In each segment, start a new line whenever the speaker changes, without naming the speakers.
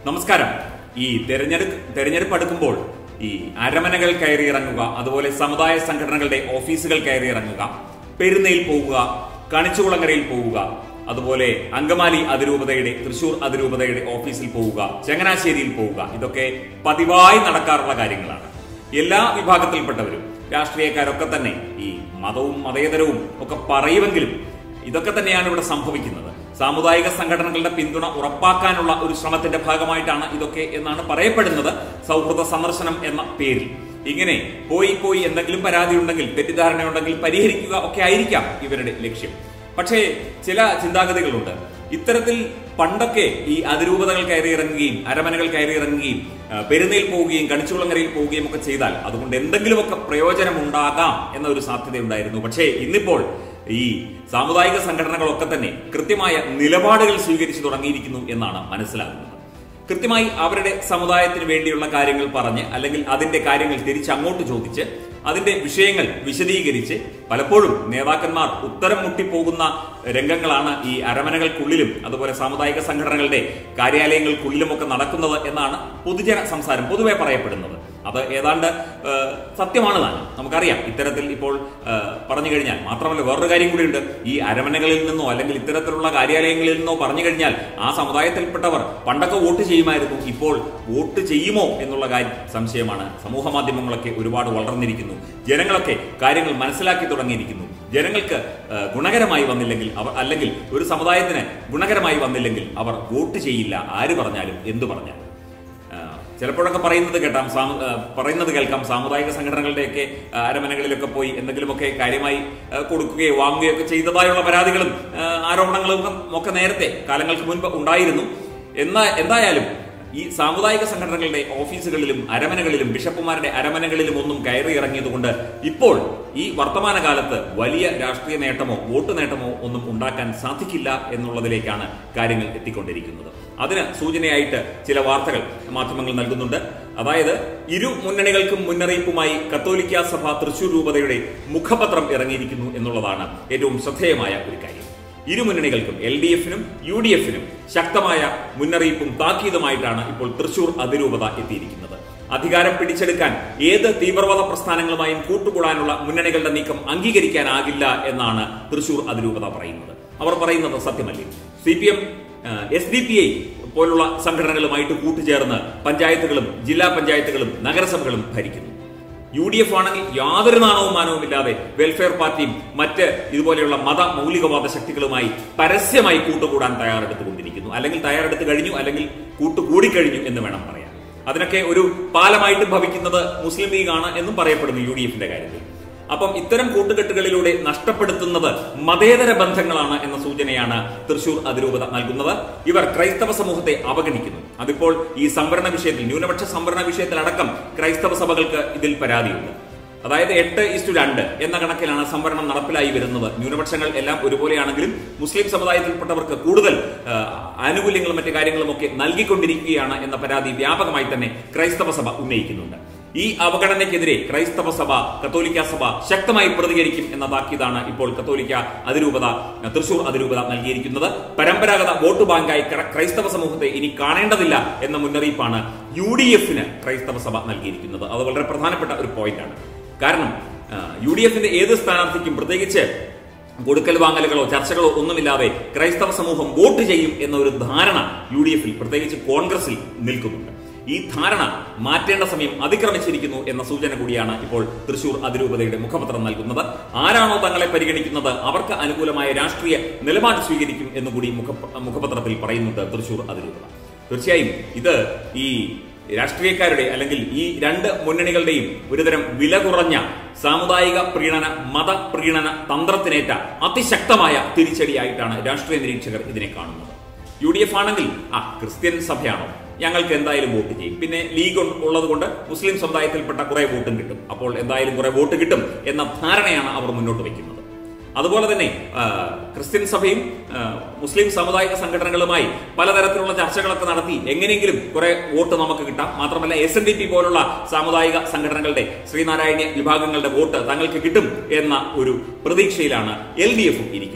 നമസ്കാരം ഈ തെരഞ്ഞെടുപ്പ് തെരഞ്ഞെടുപ്പ് അടുക്കുമ്പോൾ ഈ അരമനകൾ കയറിയിറങ്ങുക അതുപോലെ സമുദായ സംഘടനകളുടെ ഓഫീസുകൾ കയറിയിറങ്ങുക പെരുന്നയിൽ പോവുക കണിച്ചുകുളങ്ങരയിൽ പോവുക അതുപോലെ അങ്കമാലി അതിരൂപതയുടെ തൃശൂർ അതിരൂപതയുടെ ഓഫീസിൽ പോവുക ചങ്ങനാശ്ശേരിയിൽ പോവുക ഇതൊക്കെ പതിവായി നടക്കാറുള്ള കാര്യങ്ങളാണ് എല്ലാ വിഭാഗത്തിൽപ്പെട്ടവരും രാഷ്ട്രീയക്കാരൊക്കെ തന്നെ ഈ മതവും മതേതരവും ഒക്കെ പറയുമെങ്കിലും ഇതൊക്കെ തന്നെയാണ് ഇവിടെ സംഭവിക്കുന്നത് സാമുദായിക സംഘടനകളുടെ പിന്തുണ ഉറപ്പാക്കാനുള്ള ഒരു ശ്രമത്തിന്റെ ഭാഗമായിട്ടാണ് ഇതൊക്കെ എന്നാണ് പറയപ്പെടുന്നത് സൗഹൃദ സന്ദർശനം എന്ന പേരിൽ ഇങ്ങനെ പോയി പോയി എന്തെങ്കിലും പരാതി ഉണ്ടെങ്കിൽ തെറ്റിദ്ധാരണയുണ്ടെങ്കിൽ പരിഹരിക്കുക ഒക്കെ ആയിരിക്കാം ഇവരുടെ ലക്ഷ്യം പക്ഷേ ചില ചിന്താഗതികളുണ്ട് ഇത്തരത്തിൽ പണ്ടൊക്കെ ഈ അതിരൂപതകൾ കയറിയിറങ്ങുകയും അരമനകൾ കയറിയിറങ്ങുകയും ആ, പെരുന്നയിൽ പോവുകയും കണിച്ചുകുളങ്ങരയിൽ പോവുകയും ഒക്കെ ചെയ്താൽ അതുകൊണ്ട് എന്തെങ്കിലുമൊക്കെ പ്രയോജനമുണ്ടാകാം എന്ന ഒരു സാധ്യതയുണ്ടായിരുന്നു പക്ഷേ ഇന്നിപ്പോൾ ഈ സാമുദായിക സംഘടനകളൊക്കെ തന്നെ കൃത്യമായ നിലപാടുകൾ സ്വീകരിച്ചു തുടങ്ങിയിരിക്കുന്നു എന്നാണ് മനസ്സിലാകുന്നത് കൃത്യമായി അവരുടെ സമുദായത്തിന് വേണ്ടിയുള്ള കാര്യങ്ങൾ പറഞ്ഞ് അല്ലെങ്കിൽ അതിന്റെ കാര്യങ്ങൾ തിരിച്ചങ്ങോട്ട് ചോദിച്ച് അതിന്റെ വിഷയങ്ങൾ വിശദീകരിച്ച് പലപ്പോഴും നേതാക്കന്മാർ ഉത്തരം മുട്ടിപ്പോകുന്ന രംഗങ്ങളാണ് ഈ അരമനകൾക്കുള്ളിലും അതുപോലെ സാമുദായിക സംഘടനകളുടെ കാര്യാലയങ്ങൾക്കുള്ളിലുമൊക്കെ നടക്കുന്നത് എന്നാണ് പൊതുജന സംസാരം പൊതുവെ പറയപ്പെടുന്നത് അത് ഏതാണ്ട് ആ, സത്യമാണ് താനും നമുക്കറിയാം ഇത്തരത്തിൽ ഇപ്പോൾ ആ, പറഞ്ഞു കഴിഞ്ഞാൽ മാത്രമല്ല വേറൊരു കാര്യം കൂടിയുണ്ട് ഈ അരമനകളിൽ നിന്നോ അല്ലെങ്കിൽ ഇത്തരത്തിലുള്ള കാര്യാലയങ്ങളിൽ നിന്നോ പറഞ്ഞു കഴിഞ്ഞാൽ ആ സമുദായത്തിൽപ്പെട്ടവർ പണ്ടൊക്കെ വോട്ട് ചെയ്യുമായിരുന്നു ഇപ്പോൾ വോട്ട് ചെയ്യുമോ എന്നുള്ള കാര്യം സംശയമാണ് സമൂഹ മാധ്യമങ്ങളൊക്കെ ഒരുപാട് വളർന്നിരിക്കുന്നു ജനങ്ങളൊക്കെ കാര്യങ്ങൾ മനസ്സിലാക്കി തുടങ്ങിയിരിക്കുന്നു ജനങ്ങൾക്ക് ആ, ഗുണകരമായി വന്നില്ലെങ്കിൽ അവർ അല്ലെങ്കിൽ ഒരു സമുദായത്തിന് ഗുണകരമായി വന്നില്ലെങ്കിൽ അവർ വോട്ട് ചെയ്യില്ല ആര് പറഞ്ഞാലും എന്തു പറഞ്ഞാലും ആ, ചിലപ്പോഴൊക്കെ പറയുന്നത് കേട്ടാം സാമു- ആ, പറയുന്നത് കേൾക്കാം സാമുദായിക സംഘടനകളുടെയൊക്കെ ആ, അരമനകളിലൊക്കെ പോയി എന്തെങ്കിലുമൊക്കെ കാര്യമായി ആ, കൊടുക്കുകയോ വാങ്ങുകയോ ഒക്കെ ചെയ്തതായുള്ള പരാതികളും ആ, ആരോപണങ്ങളും ഒക്കെ- ഒക്കെ നേരത്തെ കാലങ്ങൾക്ക് മുൻപ് ഉണ്ടായിരുന്നു എന്നാ എന്തായാലും ഈ സാമുദായിക സംഘടനകളുടെ ഓഫീസുകളിലും അരമനകളിലും ബിഷപ്പുമാരുടെ അരമനകളിലും ഒന്നും കയറി ഇറങ്ങിയതുകൊണ്ട് ഇപ്പോൾ ഈ വർത്തമാനകാലത്ത് വലിയ രാഷ്ട്രീയ നേട്ടമോ വോട്ട് നേട്ടമോ ഒന്നും ഉണ്ടാക്കാൻ സാധിക്കില്ല എന്നുള്ളതിലേക്കാണ് കാര്യങ്ങൾ എത്തിക്കൊണ്ടിരിക്കുന്നത് അതിന് സൂചനയായിട്ട് ചില വാർത്തകൾ മാധ്യമങ്ങൾ നൽകുന്നുണ്ട് അതായത് ഇരു മുന്നണികൾക്കും മുന്നറിയിപ്പുമായി കത്തോലിക്ക സഭ തൃശൂർ രൂപതയുടെ മുഖപത്രം ഇറങ്ങിയിരിക്കുന്നു എന്നുള്ളതാണ് ഏറ്റവും ശ്രദ്ധേയമായ ഒരു കാര്യം ഇരു മുന്നണികൾക്കും എൽ ഡി എഫിനും യു ഡി എഫിനും ശക്തമായ മുന്നറിയിപ്പും താക്കീതുമായിട്ടാണ് ഇപ്പോൾ തൃശൂർ അതിരൂപത എത്തിയിരിക്കുന്നത് അധികാരം പിടിച്ചെടുക്കാൻ ഏത് തീവ്രവാദ പ്രസ്ഥാനങ്ങളുമായും കൂട്ടുകൂടാനുള്ള മുന്നണികളുടെ നീക്കം അംഗീകരിക്കാനാകില്ല എന്നാണ് തൃശൂർ അതിരൂപത പറയുന്നത് അവർ പറയുന്നത് സത്യമല്ലേ C P M S D P I പോലുള്ള സംഘടനകളുമായിട്ട് കൂട്ടുചേർന്ന് പഞ്ചായത്തുകളും ജില്ലാ പഞ്ചായത്തുകളും നഗരസഭകളും ഭരിക്കുന്നു യു ഡി എഫ് ആണെങ്കിൽ യാതൊരു നാണവും മാനവും ഇല്ലാതെ വെൽഫെയർ പാർട്ടിയും മറ്റ് ഇതുപോലെയുള്ള മത മൗലികവാദ ശക്തികളുമായി പരസ്യമായി കൂട്ടുകൂടാൻ തയ്യാറെടുത്തുകൊണ്ടിരിക്കുന്നു അല്ലെങ്കിൽ തയ്യാറെടുത്ത് കഴിഞ്ഞു അല്ലെങ്കിൽ കൂട്ടുകൂടിക്കഴിഞ്ഞു എന്ന് വേണം പറയാൻ അതിനൊക്കെ ഒരു പാലമായിട്ട് ഭവിക്കുന്നത് മുസ്ലിം ലീഗാണ് എന്നും പറയപ്പെടുന്നു യു ഡി എഫിന്റെ കാര്യത്തിൽ അപ്പം ഇത്തരം കൂട്ടുകെട്ടുകളിലൂടെ നഷ്ടപ്പെടുത്തുന്നത് മതേതര ബന്ധങ്ങളാണ് എന്ന സൂചനയാണ് തൃശൂർ അതിരൂപത നൽകുന്നത് ഇവർ ക്രൈസ്തവ സമൂഹത്തെ അവഗണിക്കുന്നു അതിപ്പോൾ ഈ സംവരണ വിഷയത്തിൽ ന്യൂനപക്ഷ സംവരണ വിഷയത്തിലടക്കം ക്രൈസ്തവ സഭകൾക്ക് ഇതിൽ പരാതിയുണ്ട് അതായത് എട്ട് ഇസ്റ്റു രണ്ട് എന്ന കണക്കിലാണ് സംവരണം നടപ്പിലായി വരുന്നത് ന്യൂനപക്ഷങ്ങൾ എല്ലാം ഒരുപോലെയാണെങ്കിലും മുസ്ലിം സമുദായത്തിൽപ്പെട്ടവർക്ക് കൂടുതൽ ആ, ആനുകൂല്യങ്ങളും മറ്റു കാര്യങ്ങളും ഒക്കെ നൽകിക്കൊണ്ടിരിക്കുകയാണ് എന്ന പരാതി വ്യാപകമായി തന്നെ ക്രൈസ്തവ സഭ ഉന്നയിക്കുന്നുണ്ട് ഈ അവഗണനയ്ക്കെതിരെ ക്രൈസ്തവ സഭ കത്തോലിക്ക സഭ ശക്തമായി പ്രതികരിക്കും എന്ന താക്കീതാണ് ഇപ്പോൾ കത്തോലിക്ക അതിരൂപത തൃശൂർ അതിരൂപത നൽകിയിരിക്കുന്നത് പരമ്പരാഗത വോട്ട് ബാങ്കായി ക്ര- ക്രൈസ്തവ സമൂഹത്തെ ഇനി കാണേണ്ടതില്ല എന്ന മുന്നറിയിപ്പാണ് യു ഡി എഫിന് ക്രൈസ്തവ സഭ നൽകിയിരിക്കുന്നത് അത് വളരെ പ്രധാനപ്പെട്ട ഒരു പോയിന്റാണ് കാരണം യു ഡി എഫിന്റെ ഏത് സ്ഥാനാർത്ഥിക്കും പ്രത്യേകിച്ച് കൊടുക്കൽ വാങ്ങലുകളോ ചർച്ചകളോ ഒന്നുമില്ലാതെ ക്രൈസ്തവ സമൂഹം വോട്ട് ചെയ്യും എന്ന ഒരു ധാരണ യു ഡി എഫിൽ പ്രത്യേകിച്ച് കോൺഗ്രസിൽ നിൽക്കുന്നുണ്ട് ഈ ധാരണ മാറ്റേണ്ട സമയം അതിക്രമിച്ചിരിക്കുന്നു എന്ന സൂചന കൂടിയാണ് ഇപ്പോൾ തൃശൂർ അതിരൂപതയുടെ മുഖപത്രം നൽകുന്നത് ആരാണോ തങ്ങളെ പരിഗണിക്കുന്നത് അവർക്ക് അനുകൂലമായ രാഷ്ട്രീയ നിലപാട് സ്വീകരിക്കും എന്നുകൂടി മുഖ മുഖപത്രത്തിൽ പറയുന്നുണ്ട് തൃശൂർ അതിരൂപത തീർച്ചയായും ഇത് ഈ രാഷ്ട്രീയക്കാരുടെ അല്ലെങ്കിൽ ഈ രണ്ട് മുന്നണികളുടെയും ഒരുതരം വില കുറഞ്ഞ സാമുദായിക പ്രീണന മത പ്രീണന തന്ത്രത്തിനേറ്റ അതിശക്തമായ തിരിച്ചടിയായിട്ടാണ് രാഷ്ട്രീയ നിരീക്ഷകർ ഇതിനെ കാണുന്നത് യു ഡി എഫ് ആണെങ്കിൽ ആ ക്രിസ്ത്യൻ സഭയാണോ ഞങ്ങൾക്ക് എന്തായാലും വോട്ട് ചെയ്യും പിന്നെ ലീഗ് ഉള്ളത് കൊണ്ട് മുസ്ലിം സമുദായത്തിൽപ്പെട്ട കുറെ വോട്ടും കിട്ടും അപ്പോൾ എന്തായാലും കുറെ വോട്ട് കിട്ടും എന്ന ധാരണയാണ് അവർ മുന്നോട്ട് വയ്ക്കുന്നത് അതുപോലെ തന്നെ ആ, ക്രിസ്ത്യൻ സഭയും ആ, മുസ്ലിം സാമുദായിക സംഘടനകളുമായി പലതരത്തിലുള്ള ചർച്ചകളൊക്കെ നടത്തി എങ്ങനെയെങ്കിലും കുറെ വോട്ട് നമുക്ക് കിട്ടാം മാത്രമല്ല എസ് എൻ ഡി പി പോലുള്ള സാമുദായിക സംഘടനകളുടെ ശ്രീനാരായണീയ വിഭാഗങ്ങളുടെ വോട്ട് തങ്ങൾക്ക് കിട്ടും എന്ന ഒരു പ്രതീക്ഷയിലാണ് എൽ ഡി എഫും ഇരിക്കുന്നത്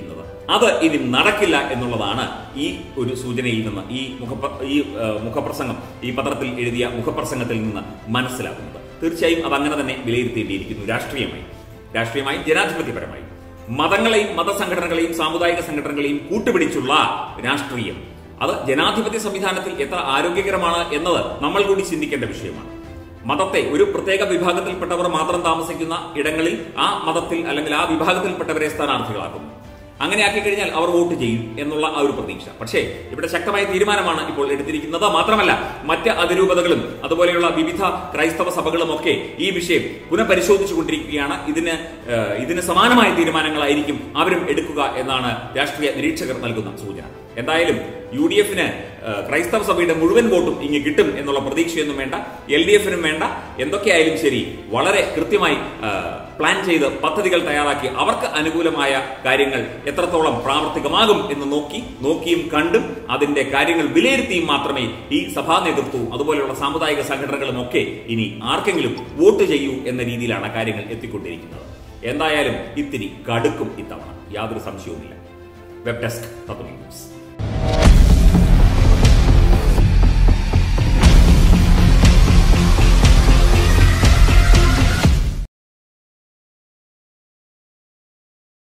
അത് ഇനി നടക്കില്ല എന്നുള്ളതാണ് ഈ ഒരു സൂചനയിൽ നിന്ന് ഈ മുഖ ഈ ആ, മുഖപ്രസംഗം ഈ പത്രത്തിൽ എഴുതിയ മുഖപ്രസംഗത്തിൽ നിന്ന് മനസ്സിലാക്കുന്നത് തീർച്ചയായും അത് അങ്ങനെ തന്നെ വിലയിരുത്തേണ്ടിയിരിക്കുന്നു രാഷ്ട്രീയമായി രാഷ്ട്രീയമായി ജനാധിപത്യപരമായി മതങ്ങളെയും മതസംഘടനകളെയും സാമുദായിക സംഘടനകളെയും കൂട്ടുപിടിച്ചുള്ള രാഷ്ട്രീയം അത് ജനാധിപത്യ സംവിധാനത്തിൽ എത്ര ആരോഗ്യകരമാണ് എന്നത് നമ്മൾ കൂടി ചിന്തിക്കേണ്ട വിഷയമാണ് മതത്തെ ഒരു പ്രത്യേക വിഭാഗത്തിൽപ്പെട്ടവർ മാത്രം താമസിക്കുന്ന ഇടങ്ങളിൽ ആ മതത്തിൽ അല്ലെങ്കിൽ ആ വിഭാഗത്തിൽപ്പെട്ടവരെ സ്ഥാനാർത്ഥികളാക്കുന്നു അങ്ങനെ ആക്കി കഴിഞ്ഞാൽ അവർ വോട്ട് ചെയ്യും എന്നുള്ള ആ ഒരു പ്രതീക്ഷ പക്ഷേ ഇവിടെ ശക്തമായ തീരുമാനമാണ് ഇപ്പോൾ എടുത്തിരിക്കുന്നത് മാത്രമല്ല മറ്റ് അതിരൂപതകളും അതുപോലെയുള്ള വിവിധ ക്രൈസ്തവ സഭകളും ഒക്കെ ഈ വിഷയം പുനഃപരിശോധിച്ചു കൊണ്ടിരിക്കുകയാണ് ഇതിന് ഏഹ്, ഇതിന് സമാനമായ തീരുമാനങ്ങളായിരിക്കും അവരും എടുക്കുക എന്നാണ് രാഷ്ട്രീയ നിരീക്ഷകർ നൽകുന്ന സൂചന എന്തായാലും യു ഡി എഫിന് ക്രൈസ്തവ സഭയുടെ മുഴുവൻ വോട്ടും ഇങ്ങ് കിട്ടും എന്നുള്ള പ്രതീക്ഷയൊന്നും വേണ്ട എൽ ഡി എഫിനും വേണ്ട എന്തൊക്കെയായാലും ശരി വളരെ കൃത്യമായി ആ, പ്ലാൻ ചെയ്ത് പദ്ധതികൾ തയ്യാറാക്കി അവർക്ക് അനുകൂലമായ കാര്യങ്ങൾ എത്രത്തോളം പ്രാവർത്തികമാകും എന്ന് നോക്കി നോക്കിയും കണ്ടും അതിന്റെ കാര്യങ്ങൾ വിലയിരുത്തിയും മാത്രമേ ഈ സഭാ നേതൃത്വവും അതുപോലെയുള്ള സാമുദായിക സംഘടനകളും ഒക്കെ ഇനി ആർക്കെങ്കിലും വോട്ട് ചെയ്യൂ എന്ന രീതിയിലാണ് കാര്യങ്ങൾ എത്തിക്കൊണ്ടിരിക്കുന്നത് എന്തായാലും ഇത്തിരി കടുക്കും ഇത്തവണ യാതൊരു സംശയവുമില്ല വെബ് ഡെസ്ക് തത്വ ന്യൂസ്